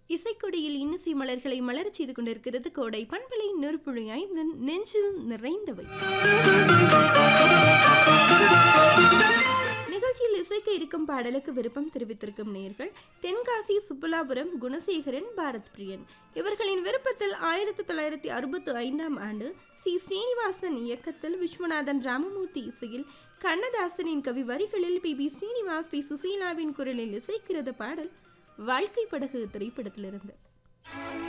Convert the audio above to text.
இசைக்கொடியில் இன்னிசை மலர்களை மலரச் செய்து கொண்டிருக்கிறது கோடை பண்பலை நெருப்புழி ஐந்து நெஞ்சில் நிறைந்தவை நிகழ்ச்சியில் இசைக்க இருக்கும் பாடலுக்கு விருப்பம் தெரிவித்திருக்கும் நேர்கள் தென்காசி சுப்புலாபுரம் குணசேகரன் பாரத் பிரியன் இவர்களின் விருப்பத்தில் ஆயிரத்தி தொள்ளாயிரத்தி அறுபத்தி ஐந்தாம் ஆண்டு சி ஸ்ரீனிவாசன் இயக்கத்தில் விஸ்வநாதன் ராமமூர்த்தி இசையில் கண்ணதாசனின் கவி வரிகளில் பி பி ஸ்ரீனிவாஸ் பி சுசீலாவின் குரலில் இசைக்கிறது பாடல் வாழ்க்கை படகு திரைப்படத்திலிருந்து